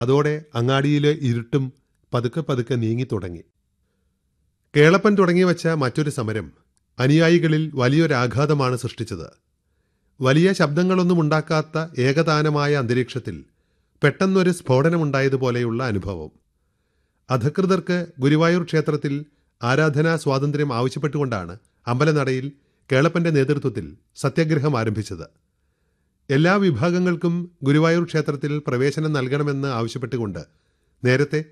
അതോടെ അങ്ങാടിയിലെ ഇരുട്ടും പതുക്കെ പതുക്കെ നീങ്ങിത്തുടങ്ങി കേളപ്പൻ തുടങ്ങി വച്ച മറ്റൊരു സമരം അനുയായികളിൽ വലിയൊരാഘാതമാണ് സൃഷ്ടിച്ചത് വലിയ ശബ്ദങ്ങളൊന്നും ഉണ്ടാക്കാത്ത ഏകതാനമായ അന്തരീക്ഷത്തിൽ പെട്ടെന്നൊരു സ്ഫോടനമുണ്ടായതുപോലെയുള്ള അനുഭവം അധകൃതർക്ക് ഗുരുവായൂർ ക്ഷേത്രത്തിൽ ആരാധനാ സ്വാതന്ത്ര്യം ആവശ്യപ്പെട്ടുകൊണ്ടാണ് അമ്പലനടയിൽ കേളപ്പന്റെ നേതൃത്വത്തിൽ സത്യാഗ്രഹം ആരംഭിച്ചത് എല്ലാ വിഭാഗങ്ങൾക്കും ഗുരുവായൂർ ക്ഷേത്രത്തിൽ പ്രവേശനം നൽകണമെന്ന് ആവശ്യപ്പെട്ടുകൊണ്ട് നേരത്തെ